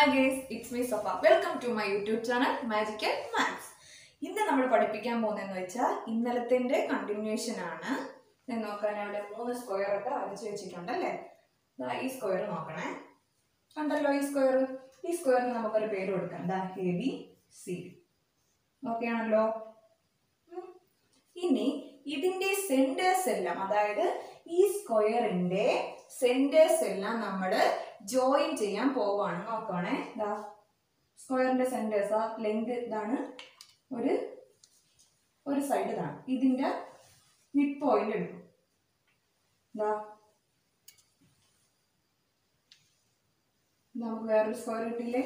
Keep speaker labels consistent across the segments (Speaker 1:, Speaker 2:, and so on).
Speaker 1: Hi guys it's me Safa welcome to my YouTube channel magical maths ഇന്ന് നമ്മൾ പഠിപ്പിക്കാൻ പോകുന്നതെന്ന് വെച്ചാൽ ഇന്നലത്തിന്റെ കണ്ടിന്യൂഷൻ ആണ് ഞാൻ നോക്കാൻ അവിടെ മൂന്ന് സ്ക്വയർ ഒക്കെ വരച്ച് വെച്ചിട്ടുണ്ട് അല്ലേ ദാ ഈ സ്ക്വയർ നോക്കണേ കണ്ടല്ലോ ഈ സ്ക്വയർ ഈ സ്ക്വയറിന് നമുക്കൊരു പേര് കൊടുക്കാം ദാ എ ബി സി ഓക്കെ ആണല്ലോ ഉം. ഇനി ഇതിന്റെ സെന്റേഴ്സ് എല്ലാം അതായത് ഈ സ്ക്വയറിന്റെ സെന്റേഴ്സ് എല്ലാം നമ്മൾ ജോയിൻ ചെയ്യാൻ പോവാണ് നോക്കണേ ദാ സ്ക്വയറിന്റെ സെന്റേഴ്സ് ആ ലെങ്ത് ഇതാണ് ഒരു ഒരു സൈഡ് ഇതാണ് ഇതിന്റെ മിഡ് പോയിന്റ് എടുക്കും ദാ നമുക്ക് വേറൊരു സ്ക്വയർ കിട്ടിയില്ലേ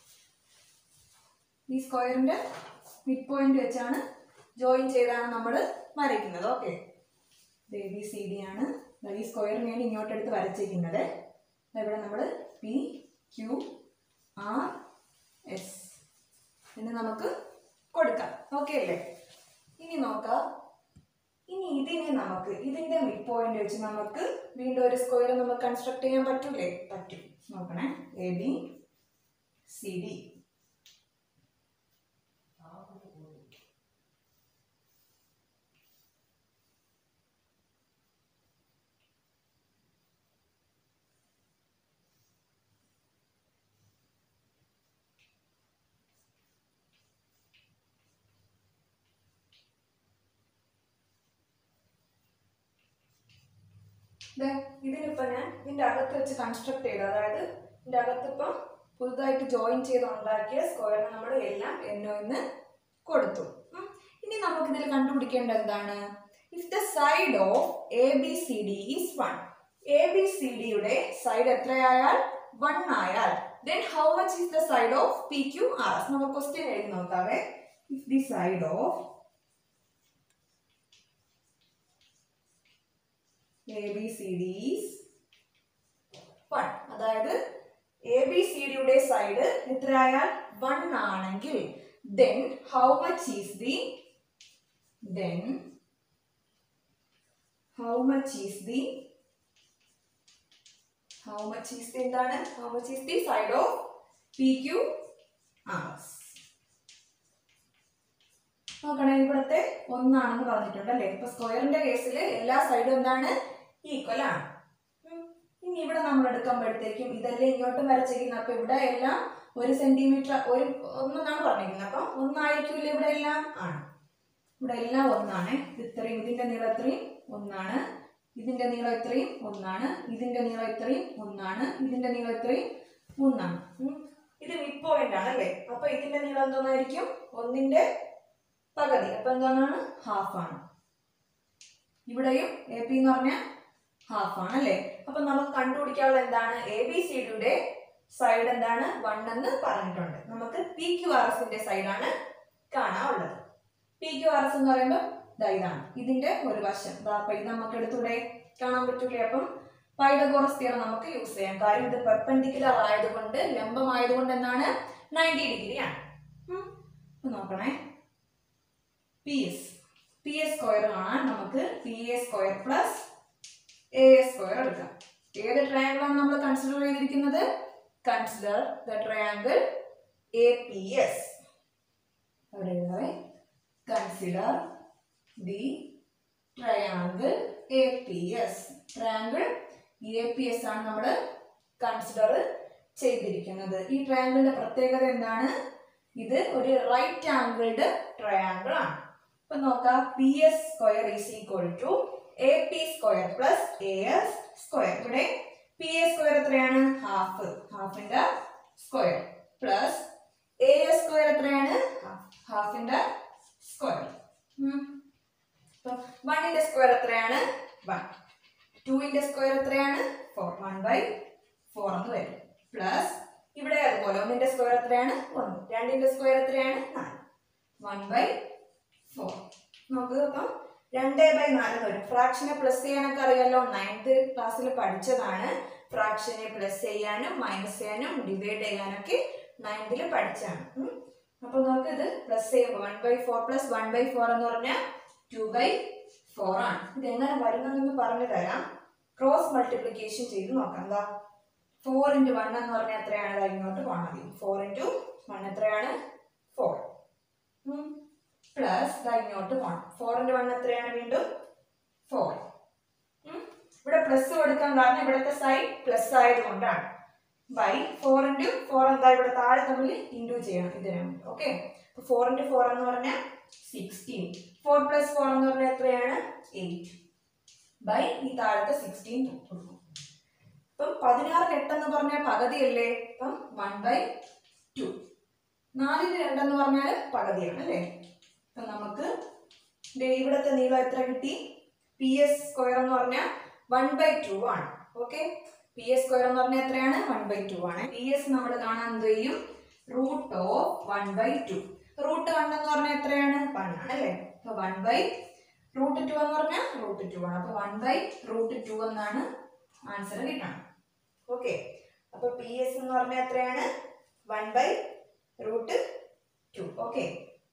Speaker 1: ഈ സ്ക്വയറിന്റെ മിഡ് പോയിന്റ് വെച്ചാണ് ജോയിൻ ചെയ്താണ് നമ്മൾ വരയ്ക്കുന്നത് okay A B C D ആണ് ദാ ഈ സ്ക്വയറിനെയാണ് ഇങ്ങോട്ടെടുത്ത് വരച്ചിരിക്കുന്നത് ദാ ഇവിടെ നമ്മൾ പി ക്യു ആർ എസ് എന്ന് നമുക്ക് കൊടുക്കാം ഓക്കെ അല്ലേ ഇനി നോക്കാം ഇനി ഇതിനെ നമുക്ക് ഇതിന്റെ മിഡ് പോയിന്റ് വെച്ച് നമുക്ക് വീണ്ടും ഒരു സ്ക്വയർ നമുക്ക് കൺസ്ട്രക്ട് ചെയ്യാൻ പറ്റൂലേ പറ്റും നോക്കണേ എ ബി സി ഡി ദേ, ഇതിനിപ്പോ ഞാൻ ഇതിന്റെ അകത്ത് വെച്ച് കൺസ്ട്രക്ട് ചെയ്തു അതായത് ഇതിന്റെ അകത്ത് ഇപ്പം പുതുതായിട്ട് ജോയിൻ ചെയ്ത് ഉണ്ടാക്കിയ സ്ക്വയറിന് നമ്മൾ എല്ലാം എന്നോ എന്ന് കൊടുത്തു ഉം. ഇനി നമുക്ക് ഇതിൽ കണ്ടുപിടിക്കേണ്ടത് എന്താണ് if the side of A B C D is one A B C ഡിയുടെ സൈഡ് എത്രയായാൽ വൺ ആയാൽ then how much is the side of P Q R S നമുക്ക് ക്വസ്റ്റ്യൻ എഴുതി നോക്കാവേ if the side of A B C D is one അതായത് A B C ഡിയുടെ side എത്രയായാൽ one ആണെങ്കിൽ then how much is the then how much is the how much is the എന്താണ് how much is the side of P Q R S നോക്കണേ ഇവിടത്തെ ഒന്നാണെന്ന് പറഞ്ഞിട്ടുണ്ട് അല്ലേ ഇപ്പൊ സ്ക്വയറിന്റെ കേസിൽ എല്ലാ സൈഡും എന്താണ് ഈക്വൽ ആണ് ഉം. ഇനി ഇവിടെ നമ്മൾ എടുക്കുമ്പോഴത്തേക്കും ഇതെല്ലാം ഇങ്ങോട്ടും വരച്ചിരിക്കുന്നത് അപ്പൊ ഇവിടെ എല്ലാം ഒരു സെന്റിമീറ്റർ ഒരു ഒന്നെന്നാണ് പറഞ്ഞിരിക്കുന്നത് അപ്പൊ ഒന്നായിരിക്കില്ല ഇവിടെ എല്ലാം ആണ് ഇവിടെ എല്ലാം ഒന്നാണ് ഇത് ഇത്രയും ഇതിന്റെ നീളം ഇത്രയും ഒന്നാണ് ഇതിന്റെ നീളം ഇത്രയും ഒന്നാണ് ഇതിന്റെ നീളം ഇത്രയും ഒന്നാണ് ഇതിന്റെ നീളം ഇത്രയും ഒന്നാണ് ഉം. ഇത് മിഡ് പോയിന്റ് ആണ് അല്ലേ അപ്പൊ ഇതിന്റെ നീളം എന്തോന്നായിരിക്കും ഒന്നിന്റെ പകുതി അപ്പൊ എന്താണ് ഹാഫ് ആണ് ഇവിടെയും എ പി എന്ന് പറഞ്ഞാൽ ഹാഫ് ആണ് അല്ലേ അപ്പൊ നമുക്ക് കണ്ടുപിടിക്കാനുള്ള എന്താണ് എ ബി സി ഡിയുടെ സൈഡ് എന്താണ് വൺ എന്ന് പറഞ്ഞിട്ടുണ്ട് നമുക്ക് പി ക്യു ആർ എസിന്റെ സൈഡാണ് കാണാനുള്ളത് പി ക്യു ആർ എസ് എന്ന് പറയുമ്പോൾ ദാ ഇതാണ് ഇതിന്റെ ഒരു വശം ദാ അപ്പൊ ഇത് നമുക്ക് എടുത്തൂടെ കാണാൻ പറ്റൂലേ അപ്പം പൈതഗോറസ് തിയറം നമുക്ക് യൂസ് ചെയ്യാം കാര്യം ഇത് പെർപെൻഡിക്കുലർ ആയതുകൊണ്ട് ലംബമായതുകൊണ്ട് എന്താണ് നയൻറ്റി ഡിഗ്രി ആണ് ഉം. അപ്പൊ നോക്കണേ P S P S square കാണാൻ നമുക്ക് P A square plus A S square എടുക്കാം ഏത് ട്രയാങ്കിൾ ആണ് നമ്മൾ കൺസിഡർ ചെയ്തിരിക്കുന്നത് consider the triangle A P S അവിടെ എഴുതാവേ consider the triangle A P S triangle A P S ആണ് നമ്മൾ കൺസിഡർ ചെയ്തിരിക്കുന്നത് ഈ ട്രയാങ്കിളിന്റെ പ്രത്യേകത എന്താണ് ഇത് ഒരു റൈറ്റ് ആംഗിൾഡ് ട്രയാങ്കിൾ ആണ് അപ്പൊ നോക്കാം P S square is equal to A P square plus A S square ഇവിടെ പി എസ് സ്ക്വയർ എത്രയാണ് ഹാഫ് ഹാഫിന്റെ square plus A S square എത്രയാണ് ഹാഫിന്റെ സ്ക്വയർ വണ്ണിന്റെ സ്ക്വയർ എത്രയാണ് വൺ ടുവിന്റെ സ്ക്വയർ എത്രയാണ് ഫോർ വൺ ബൈ ഫോർ എന്ന് വരും പ്ലസ് ഇവിടെ അതുപോലെ ഒന്നിന്റെ സ്ക്വയർ എത്രയാണ് ഒന്ന് രണ്ടിന്റെ സ്ക്വയർ എത്രയാണ് നാല് വൺ ബൈ ഫോർ നമുക്ക് അപ്പം രണ്ട് ബൈ നാല് വരും ഫ്രാക്ഷനെ പ്ലസ് ചെയ്യാനൊക്കെ അറിയാലോ നയൻത് ക്ലാസ്സിൽ പഠിച്ചതാണ് ഫ്രാക്ഷനെ പ്ലസ് ചെയ്യാനും മൈനസ് ചെയ്യാനും ഡിവൈഡ് ചെയ്യാനൊക്കെ നയൻത്തിൽ പഠിച്ചാണ് ഉം. അപ്പൊ നമുക്ക് ഇത് പ്ലസ് ചെയ്യുമ്പോൾ one by four plus one by four എന്ന് പറഞ്ഞാൽ ടു ബൈ ഫോർ ആണ് ഇത് എങ്ങനെ വരുന്നതെന്ന് പറഞ്ഞു തരാം ക്രോസ് മൾട്ടിപ്ലിക്കേഷൻ ചെയ്ത് നോക്കാം എന്താ ഫോർ ഇൻറ്റു വൺ എന്ന് പറഞ്ഞാൽ എത്രയാണ് ദാ ഇങ്ങോട്ട് പോകണം മതി ഫോർ ഇൻറ്റു വൺ എത്രയാണ് ഫോർ പ്ലസ് ദാ ഇങ്ങോട്ട് പോകണം ഫോർ ഇൻറ്റു വൺ എത്രയാണ് വീണ്ടും ഫോർ ഇവിടെ പ്ലസ് കൊടുക്കാൻ കാരണം ഇവിടുത്തെ സൈഡ് പ്ലസ് ആയതുകൊണ്ടാണ് ബൈ ഫോർ ഇൻറ്റു ഫോർ എന്താ ഇവിടെ താഴെ തമ്മിൽ ഇൻറ്റു ചെയ്യണം ഇതിന് ഓക്കെ അപ്പോൾ ഫോർ ഇൻറ്റു ഫോർ എന്ന് പറഞ്ഞാൽ സിക്സ്റ്റീൻ ഫോർ പ്ലസ് ഫോർ എന്ന് പറഞ്ഞാൽ എത്രയാണ് എയ്റ്റ് ബൈ ഈ താഴത്തെ സിക്സ്റ്റീൻ കൊടുക്കും ഇപ്പം പതിനാറിന് എട്ടെന്ന് പറഞ്ഞാൽ പകുതിയല്ലേ അപ്പം വൺ ബൈ ടു നാലിന് രണ്ടെന്ന് പറഞ്ഞാൽ പകുതിയാണ് അല്ലേ അപ്പം നമുക്ക് ദേ ഇവിടുത്തെ നീളം എത്ര കിട്ടി പി എസ് സ്ക്വയർ എന്ന് പറഞ്ഞാൽ വൺ ബൈ ടു ആണ് ഓക്കെ പി എസ് സ്ക്വയർ എന്ന് പറഞ്ഞാൽ എത്രയാണ് വൺ ബൈ ടു ആണ് പി എസ് നമ്മൾ കാണാൻ എന്ത് ചെയ്യും root of one by two root one എന്ന് പറഞ്ഞാൽ എത്രയാണ് വൺ ആണ് അല്ലേ അപ്പൊ വൺ ബൈ റൂട്ട് ടു എന്ന് പറഞ്ഞാൽ റൂട്ട് ടു ആണ് അപ്പൊ വൺ ബൈ റൂട്ട് ടു എന്നാണ് ആൻസർ കിട്ടണം ഓക്കെ അപ്പൊ പി എസ് എന്ന് പറഞ്ഞാൽ എത്രയാണ് one by root two okay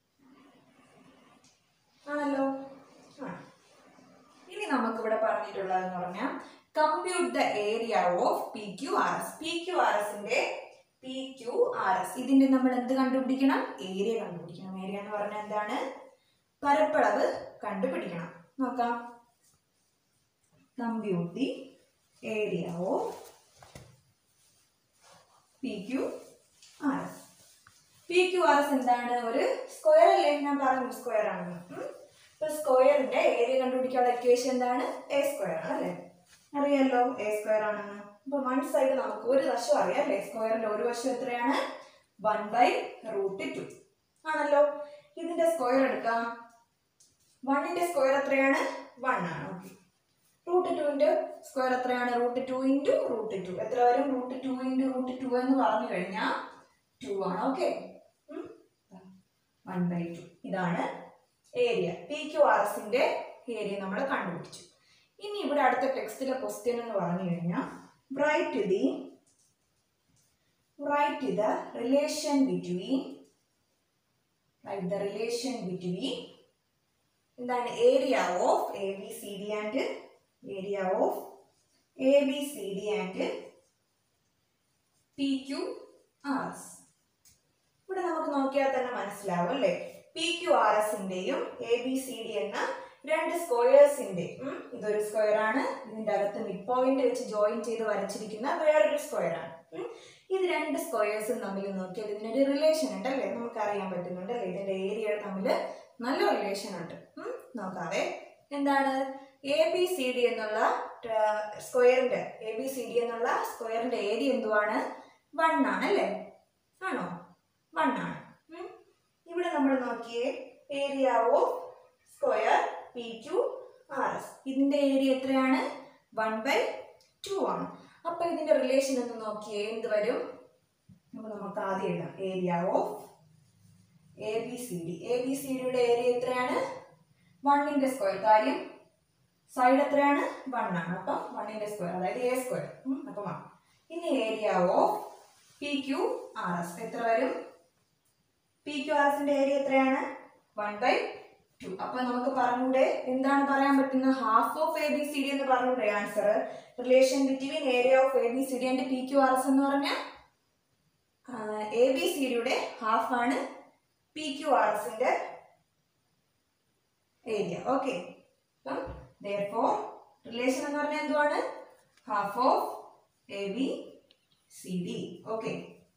Speaker 1: ആണല്ലോ ആ ഇനി നമുക്ക് ഇവിടെ പറഞ്ഞിട്ടുള്ളതെന്ന് പറഞ്ഞാൽ compute the area of P Q R S P Q R എസിന്റെ പി ക്യു ആർ എസ് ഇതിന്റെ നമ്മൾ എന്ത് കണ്ടുപിടിക്കണം ഏരിയ കണ്ടുപിടിക്കണം ഏരിയ എന്ന് പറഞ്ഞാൽ എന്താണ് പരപ്പളവ് കണ്ടുപിടിക്കണം നോക്കാം compute the area of P Q R S P Q R S എന്താണ് ഒരു സ്ക്വയർ അല്ലേ ഞാൻ പറഞ്ഞു സ്ക്വയർ ആണെന്ന് ഉം. ഇപ്പൊ സ്ക്വയറിന്റെ ഏരിയ കണ്ടുപിടിക്കാനുള്ള ഇക്വേഷൻ എന്താണ് എ സ്ക്വയർ ആണ് അല്ലേ അറിയാലോ എ സ്ക്വയർ ആണെന്ന് അപ്പൊ വൺ സൈഡ് നമുക്ക് ഒരു വശം അറിയാം അല്ലേ സ്ക്വയറിന്റെ ഒരു വശം എത്രയാണ് വൺ ബൈ റൂട്ട് ടു ആണല്ലോ ഇതിന്റെ സ്ക്വയർ എടുക്കാം വണ്ണിന്റെ സ്ക്വയർ എത്രയാണ് വൺ ആണ് ഓക്കെ റൂട്ട് ടുവിന്റെ സ്ക്വയർ എത്രയാണ് root two into root two എത്ര വരും root two into root two എന്ന് പറഞ്ഞു കഴിഞ്ഞാൽ ടു ആണ് ഓക്കെ വൺ ബൈ ടു ഇതാണ് ഏരിയ പി ക്യു ആർ എസിന്റെ ഏരിയ നമ്മൾ കണ്ടുപിടിച്ചു ഇനി ഇവിടെ അടുത്ത ടെക്സ്റ്റിലെ ക്വസ്റ്റ്യൻ എന്ന് പറഞ്ഞു കഴിഞ്ഞാൽ write the write the relation between write the relation between എന്താണ് area of A B C D and area of A B C D and P Q R S ഇവിടെ നമുക്ക് നോക്കിയാൽ തന്നെ മനസ്സിലാവും അല്ലേ പി ക്യു ആർ എസിന്റെയും A B C D എന്ന രണ്ട് സ്ക്വയേഴ്സിന്റെ ഇതൊരു സ്ക്വയർ ആണ് ഇതിന്റെ അകത്ത് മിഡ് പോയിന്റ് വെച്ച് ജോയിൻ ചെയ്ത് വരച്ചിരിക്കുന്ന വേറൊരു സ്ക്വയർ ആണ് ഉം. ഇത് രണ്ട് സ്ക്വയേഴ്സും തമ്മിൽ നോക്കിയാൽ ഇതിനൊരു റിലേഷൻ ഉണ്ട് അല്ലേ നമുക്ക് അറിയാൻ പറ്റുന്നുണ്ട് അല്ലേ ഇതിന്റെ ഏരിയ തമ്മിൽ നല്ല റിലേഷൻ ഉണ്ട് ഉം. നോക്കാവേ എന്താണ് എ ബി സി ഡി എന്നുള്ള സ്ക്വയറിന്റെ എ ബി സി ഡി എന്നുള്ള സ്ക്വയറിന്റെ ഏരിയ എന്തുവാണ് വൺ ആണ് അല്ലേ ആണോ വൺ ആണ് ഉം. ഇവിടെ നമ്മൾ നോക്കിയേ area of square P Q R S ഇതിന്റെ ഏരിയ എത്രയാണ് വൺ ബൈ ടു ആണ് അപ്പൊ ഇതിന്റെ റിലേഷൻ ഒന്ന് നോക്കിയേ എന്ത് വരും അപ്പൊ നമുക്ക് ആദ്യം എഴുതാം area of A B C D A B C ഡിയുടെ ഏരിയ എത്രയാണ് വണ്ണിന്റെ സ്ക്വയർ കാര്യം സൈഡ് എത്രയാണ് വൺ ആണ് അപ്പം വണ്ണിന്റെ സ്ക്വയർ അതായത് എ സ്ക്വയർ അപ്പം വൺ ഇനി area of P Q R S എത്ര വരും പി ക്യു ആർ എസിന്റെ ഏരിയ എത്രയാണ് വൺ ബൈ ടു അപ്പൊ നമുക്ക് പറഞ്ഞൂടെ എന്താണ് പറയാൻ പറ്റുന്നത് half of A B C D എന്ന് പറഞ്ഞൂടെ answer relation between area of A B C D and P Q R S എന്ന് പറഞ്ഞാൽ എ ബി സി ഡിയുടെ ഹാഫ് ആണ് പി ക്യു ആർ എസിന്റെ ഏരിയ ഓക്കെ അപ്പം therefore റിലേഷൻ എന്ന് പറഞ്ഞാൽ എന്തുവാണ് half of A B C D okay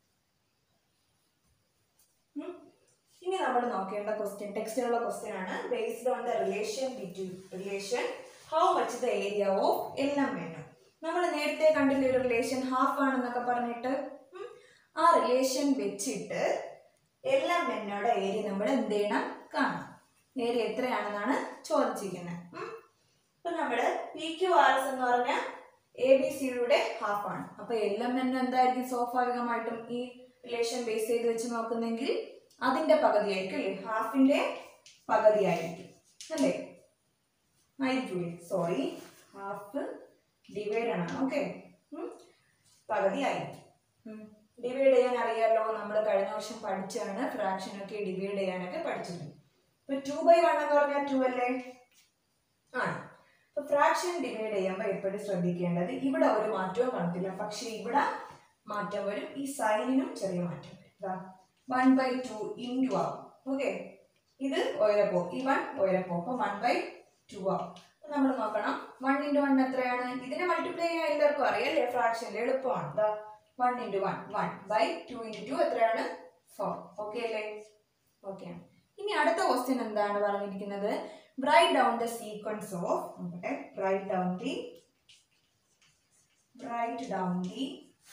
Speaker 1: ഇനി നമ്മൾ നോക്കേണ്ട ക്വസ്റ്റ്യൻ ടെക്സ്റ്റിലുള്ള ക്വസ്റ്റ്യൻ ആണ് based on the relation between relation how much the area of L M N നമ്മൾ നേരത്തെ കണ്ടില്ലേ ഒരു റിലേഷൻ ഹാഫ് ആണെന്നൊക്കെ പറഞ്ഞിട്ട് ഉം. ആ റിലേഷൻ വെച്ചിട്ട് എൽ എം എന്നോട് ഏരിയ നമ്മൾ എന്ത് ചെയ്യണം കാണാം ഏരിയ എത്രയാണെന്നാണ് ചോദിച്ചിരിക്കുന്നത് ഉം. അപ്പൊ നമ്മള് പി ക്യു ആർ എസ് എന്ന് പറഞ്ഞാൽ എ ബി സിയുടെ ഹാഫ് ആണ് അപ്പൊ എൽ എം എൻ എന്തായിരിക്കും സ്വാഭാവികമായിട്ടും ഈ റിലേഷൻ ബേസ് ചെയ്ത് വെച്ച് നോക്കുന്നെങ്കിൽ അതിന്റെ പകുതിയായിരിക്കും അല്ലേ ഹാഫിന്റെ പകുതിയായിരിക്കും അല്ലേ ആയിരിക്കൂലേ സോറി ഹാഫ് ഡിവൈഡ് ആണ് ഓക്കെ പകുതി ആയിരിക്കും ഡിവൈഡ് ചെയ്യാൻ അറിയാലോ നമ്മൾ കഴിഞ്ഞ വർഷം പഠിച്ചാണ് ഫ്രാക്ഷൻ ഒക്കെ ഡിവൈഡ് ചെയ്യാനൊക്കെ പഠിച്ചിട്ടുണ്ട് ഇപ്പൊ ടു ബൈ വൺ എന്ന് പറഞ്ഞാൽ ടു അല്ലേ ആണ് അപ്പൊ ഫ്രാക്ഷൻ ഡിവൈഡ് ചെയ്യുമ്പോൾ എപ്പോഴും ശ്രദ്ധിക്കേണ്ടത് ഇവിടെ ഒരു മാറ്റവും കാണത്തില്ല പക്ഷെ ഇവിടെ മാറ്റം വരും ഈ സൈനിനും ചെറിയ മാറ്റം വരും വൺ ബൈ ടു ഇൻറ്റു ആവും ഓക്കെ ഇത് ഉയരപ്പോ ഈ വൺ ഉയരപ്പോ അപ്പൊ വൺ ബൈ ടു ആവും നമ്മൾ നോക്കണം വൺ ഇൻറ്റു വൺ എത്രയാണ് ഇതിനെ മൾട്ടിപ്ലൈ ചെയ്യാൻ എല്ലാവർക്കും അറിയാം അല്ലേ ഫ്രാക്ഷനിൽ എളുപ്പമാണ് ദാ one into one one by two into two എത്രയാണ് ഫോർ ഓക്കെ അല്ലേ ഓക്കെ ഇനി അടുത്ത ക്വസ്റ്റ്യൻ എന്താണ് പറഞ്ഞിരിക്കുന്നത് write down the sequence of നോക്കട്ടെ write down the write down the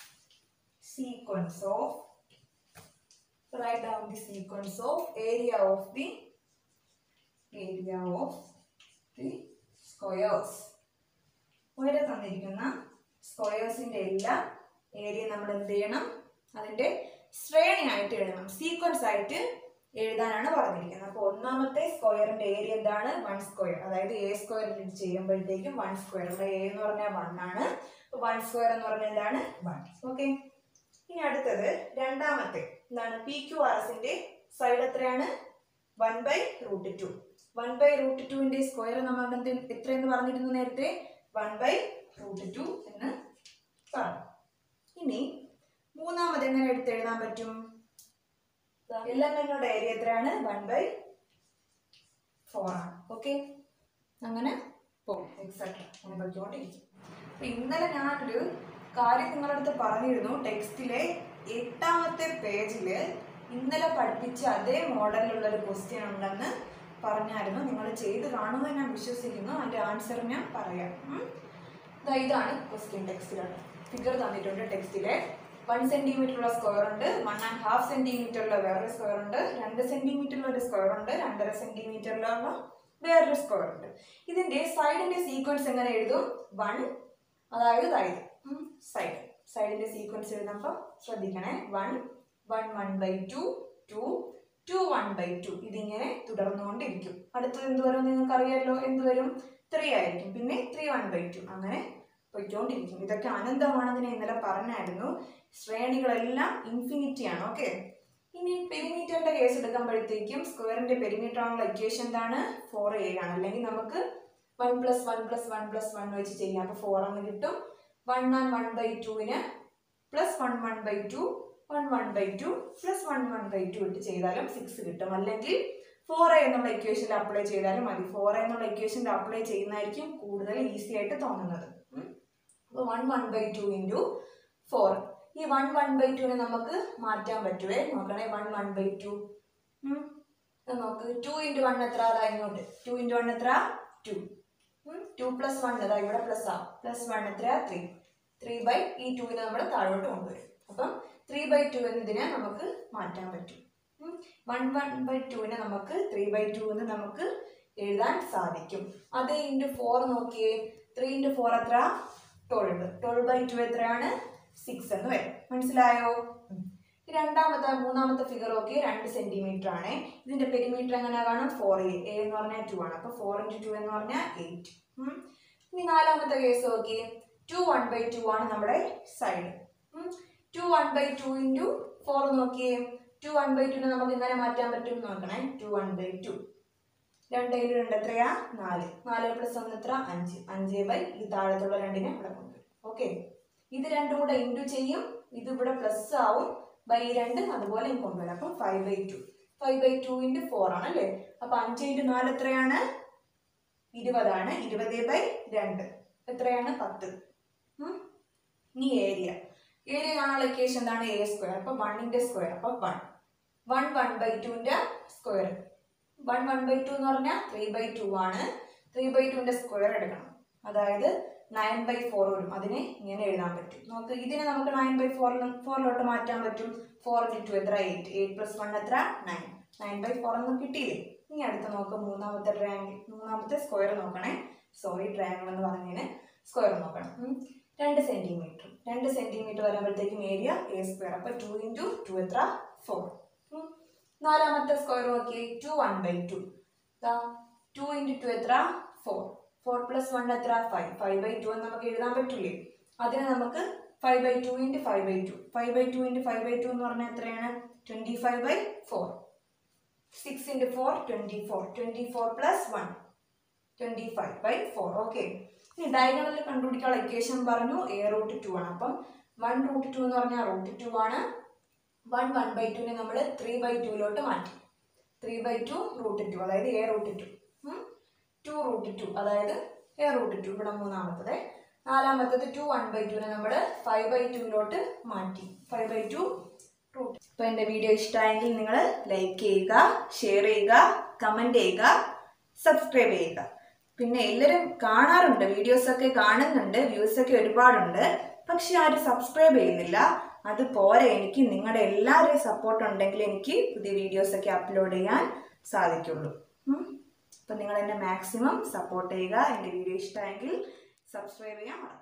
Speaker 1: sequence of write down the sequence of area of the area of the squares ഇവിടെ തന്നിരിക്കുന്ന സ്ക്വയേഴ്സിന്റെ എല്ലാ ഏരിയ നമ്മൾ എന്ത് ചെയ്യണം അതിന്റെ ശ്രേണിയായിട്ട് എഴുതണം സീക്വൻസ് ആയിട്ട് എഴുതാനാണ് പറഞ്ഞിരിക്കുന്നത് അപ്പോൾ ഒന്നാമത്തെ സ്ക്വയറിന്റെ ഏരിയ എന്താണ് വൺ സ്ക്വയർ അതായത് എ സ്ക്വയർ ചെയ്യുമ്പോഴത്തേക്കും വൺ സ്ക്വയർ ഇവിടെ എ എന്ന് പറഞ്ഞാൽ വൺ ആണ് വൺ സ്ക്വയർ എന്ന് പറഞ്ഞാൽ എന്താണ് വൺ ഓക്കെ ഇനി അടുത്തത് രണ്ടാമത്തെ എന്താണ് പി ക്യു ആർ എസിന്റെ സൈഡ് എത്രയാണ് one by root two one by root ടുവിന്റെ സ്ക്വയർ നമ്മൾ എന്ത് എത്രയെന്ന് പറഞ്ഞിരുന്നു നേരത്തെ വൺ ബൈ റൂട്ട് ടു എന്ന് പറഞ്ഞു ഇനി മൂന്നാമത് എങ്ങനെ എടുത്ത് എഴുതാൻ പറ്റും എല്ലാം എന്നോട് ഏരിയ എത്രയാണ് വൺ ബൈ ഫോർ ആണ് ഓക്കെ അങ്ങനെ പോകും എക്സാക്ട് അങ്ങനെ പഠിച്ചുകൊണ്ടിരിക്കും അപ്പൊ ഇന്നലെ ഞാനൊരു കാര്യം നിങ്ങളുടെ അടുത്ത് പറഞ്ഞിരുന്നു ടെക്സ്റ്റിലെ എട്ടാമത്തെ പേജില് ഇന്നലെ പഠിപ്പിച്ച അതേ മോഡലിലുള്ള ഒരു ക്വസ്റ്റ്യൻ ഉണ്ടെന്ന് പറഞ്ഞായിരുന്നു നിങ്ങൾ ചെയ്ത് കാണുമെന്ന് ഞാൻ വിശ്വസിക്കുന്നു അതിന്റെ ആൻസർ ഞാൻ പറയാം ഉം. ദാ ഇതാണ് ക്വസ്റ്റ്യൻ ടെക്സ്റ്റിലുള്ള ഫിഗർ തന്നിട്ടുണ്ട് ടെക്സ്റ്റിലെ വൺ സെന്റിമീറ്റർ ഉള്ള സ്ക്വയർ ഉണ്ട് വൺ ആൻഡ് ഹാഫ് സെന്റിമീറ്ററിലുള്ള വേറൊരു സ്ക്വയർ ഉണ്ട് രണ്ട് സെന്റിമീറ്ററിലുള്ള ഒരു സ്ക്വയർ ഉണ്ട് രണ്ടര സെന്റിമീറ്ററിലുള്ള വേറൊരു സ്ക്വയർ ഉണ്ട് ഇതിന്റെ സൈഡിന്റെ സീക്വൻസ് എങ്ങനെ എഴുതും വൺ അതായത് ഇതായത് സൈഡ് സൈഡിന്റെ സീക്വൻസ് എഴുതുമ്പോൾ ശ്രദ്ധിക്കണേ one one one by two two two one by two ഇതിങ്ങനെ തുടർന്നുകൊണ്ടിരിക്കും അടുത്തത് എന്ത് വരും നിങ്ങൾക്ക് അറിയാമല്ലോ എന്ത് വരും ത്രീ ആയിരിക്കും പിന്നെ ത്രീ വൺ ബൈ ടു അങ്ങനെ പൊയ്ക്കൊണ്ടിരിക്കും ഇതൊക്കെ അനന്തമാണെന്ന് ഞാൻ ഇന്നലെ പറഞ്ഞായിരുന്നു ശ്രേണികളെല്ലാം ഇൻഫിനിറ്റി ആണ് ഓക്കെ ഇനി പെരിമീറ്ററിന്റെ കേസ് എടുക്കുമ്പോഴത്തേക്കും സ്ക്വയറിന്റെ പെരിമീറ്റർ ആണുള്ള ഇക്വേഷൻ എന്താണ് ഫോർ എ ആണ് അല്ലെങ്കിൽ നമുക്ക് one plus one plus one plus one വെച്ച് ചെയ്യാം അപ്പോൾ ഫോർ എന്ന് കിട്ടും വൺ ആൻഡ് വൺ ബൈ ടുവിന് plus one one by two one one by two plus one one by two ഇട്ട് ചെയ്താലും സിക്സ് കിട്ടും അല്ലെങ്കിൽ ഫോർ എ എന്നുള്ള ഇക്വേഷനിൽ അപ്ലൈ ചെയ്താലും മതി ഫോർ എ എന്നുള്ള ഇക്വേഷനിൽ അപ്ലൈ ചെയ്യുന്നതായിരിക്കും കൂടുതൽ ഈസി ആയിട്ട് തോന്നുന്നത് അപ്പോൾ one one by two into four ഈ വൺ വൺ ബൈ ടുവിനെ നമുക്ക് മാറ്റാൻ പറ്റുമേ നോക്കണേ വൺ വൺ ബൈ ടു നോക്ക് ടു ഇൻറ്റു വൺ എത്ര അതാ ഇങ്ങോട്ട് ടു ഇൻറ്റു വൺ എത്ര ടു ടു പ്ലസ് വൺ അതാ ഇവിടെ പ്ലസ് ആ പ്ലസ് വൺ എത്ര ത്രീ ത്രീ ബൈ ഈ ടുവിനെ നമ്മൾ താഴോട്ട് കൊണ്ടുവരും അപ്പം ത്രീ ബൈ ടു എന്നതിനെ നമുക്ക് മാറ്റാൻ പറ്റും വൺ വൺ ബൈ ടുവിനെ നമുക്ക് ത്രീ ബൈ ടു എന്ന് നമുക്ക് എഴുതാൻ സാധിക്കും അതേ ഇൻറ്റു ഫോർ നോക്കിയേ ത്രീ ഇൻറ്റു ഫോർ എത്ര ട്വൽവ് ട്വൽവ് ബൈ ടു എത്രയാണ് സിക്സ് എന്ന് വരും മനസ്സിലായോ ഉം. ഈ രണ്ടാമത്തെ മൂന്നാമത്തെ ഫിഗർ നോക്കി രണ്ട് സെന്റിമീറ്റർ ആണ് ഇതിന്റെ പെരിമീറ്റർ എങ്ങനെ കാണും ഫോർ എ എ എന്ന് പറഞ്ഞാൽ ടു ആണ് അപ്പൊ ഫോർ ഇൻറ്റു ടു എന്ന് പറഞ്ഞാൽ എയ്റ്റ് ഇനി നാലാമത്തെ കേസ് നോക്കി ടു വൺ ബൈ ടു ആണ് നമ്മുടെ side two one by two into four നോക്കിയേ ടു വൺ ബൈ ടുനെ നമുക്ക് ഇങ്ങനെ മാറ്റാൻ പറ്റും എന്ന് നോക്കണേ ടു വൺ ബൈ ടു രണ്ട് ഇൻറ്റു രണ്ട് എത്രയാ നാല് നാല് പ്ലസ് ഒന്ന് എത്ര അഞ്ച് അഞ്ച് ബൈ ഈ താഴത്തുള്ള രണ്ടിനെ ഇവിടെ കൊണ്ടുവരും ഓക്കെ ഇത് രണ്ടും കൂടെ ഇൻറ്റു ചെയ്യും ഇത് ഇവിടെ പ്ലസ് ആവും ബൈ രണ്ട് അതുപോലെ ഇങ്ങ് കൊണ്ടുവരാം അപ്പം five by two five by two into four ആണ് അല്ലേ അപ്പൊ അഞ്ച് ഇൻറ്റു നാല് എത്രയാണ് ഇരുപതാണ് ഇരുപത് ബൈ രണ്ട് എത്രയാണ് പത്ത് ഉം. ഇനി ഏരിയ ഏരിയ കാണാനുള്ള ഇക്വേഷൻ എന്താണ് എ സ്ക്വയർ അപ്പൊ വണ്ണിന്റെ സ്ക്വയർ അപ്പൊ വൺ വൺ വൺ ബൈ ടുവിന്റെ square one one by two എന്ന് പറഞ്ഞാൽ ത്രീ ബൈ ടു ആണ് ത്രീ ബൈ ടുവിന്റെ സ്ക്വയർ എടുക്കണം അതായത് നയൻ ബൈ ഫോർ വരും അതിനെ ഇങ്ങനെ എഴുതാൻ പറ്റും നമുക്ക് ഇതിനെ നമുക്ക് നയൻ ബൈ ഫോറിൽ ഫോറിലോട്ട് മാറ്റാൻ പറ്റും ഫോർ ഇൻറ്റു ടു എത്ര എയ്റ്റ് എയ്റ്റ് പ്ലസ് വൺ എത്ര നയൻ നയൻ ബൈ ഫോർ ഒന്നും കിട്ടിയില്ലേ ഇനി അടുത്ത് നോക്ക് മൂന്നാമത്തെ ട്രയാങ്കിൾ മൂന്നാമത്തെ സ്ക്വയർ നോക്കണേ സോറി ട്രയാങ്കിൾ എന്ന് പറഞ്ഞതിന് സ്ക്വയർ നോക്കണം ഉം. രണ്ട് സെന്റിമീറ്റർ രണ്ട് സെന്റിമീറ്റർ വരുമ്പോഴത്തേക്കും ഏരിയ എ സ്ക്വയർ അപ്പൊ ടു ഇൻറ്റു ടു എത്ര ഫോർ നാലാമത്തെ സ്ക്വയർ നോക്കി two one by two two into two എത്ര ഫോർ ഫോർ പ്ലസ് വൺ എത്ര ഫൈവ് ഫൈവ് ബൈ ടു എന്ന് നമുക്ക് എഴുതാൻ പറ്റില്ലേ അതിന് നമുക്ക് five by two into five by two five by two into five by two എന്ന് പറഞ്ഞാൽ എത്രയാണ് twenty five by four six into four twenty four twenty four plus one twenty five by four okay ഇനി ഡയഗണലിൽ കണ്ടുപിടിക്കാനുള്ള equation പറഞ്ഞു A root two ആണ് അപ്പം one root two എന്ന് പറഞ്ഞാൽ റൂട്ട് ടു ആണ് വൺ വൺ ബൈ ടുവിനെ നമ്മൾ ത്രീ ബൈ ടുവിലോട്ട് മാറ്റി three by two root two അതായത് A root two two root two അതായത് എ റൂട്ട് ടു ഇവിടെ മൂന്നാമത്തത് നാലാമത്തത് ടു വൺ ബൈ ടുവിനെ നമ്മൾ ഫൈവ് ബൈ ടുവിലോട്ട് മാറ്റി ഫൈവ് ബൈ ടു റൂട്ട് അപ്പോൾ എൻ്റെ വീഡിയോ ഇഷ്ടമായെങ്കിൽ നിങ്ങൾ ലൈക്ക് ചെയ്യുക ഷെയർ ചെയ്യുക കമൻറ്റ് ചെയ്യുക സബ്സ്ക്രൈബ് ചെയ്യുക പിന്നെ എല്ലാവരും കാണാറുണ്ട് വീഡിയോസൊക്കെ കാണുന്നുണ്ട് വ്യൂസൊക്കെ ഒരുപാടുണ്ട് പക്ഷെ ആരും സബ്സ്ക്രൈബ് ചെയ്യുന്നില്ല അത് പോരെ എനിക്ക് നിങ്ങളുടെ എല്ലാവരുടെയും സപ്പോർട്ട് ഉണ്ടെങ്കിൽ എനിക്ക് പുതിയ വീഡിയോസൊക്കെ അപ്ലോഡ് ചെയ്യാൻ സാധിക്കുള്ളൂ അപ്പം നിങ്ങൾ എന്നെ മാക്സിമം സപ്പോർട്ട് ചെയ്യുക എൻ്റെ വീഡിയോ ഇഷ്ടമായെങ്കിൽ സബ്സ്ക്രൈബ് ചെയ്യാൻ മറക്കരുത്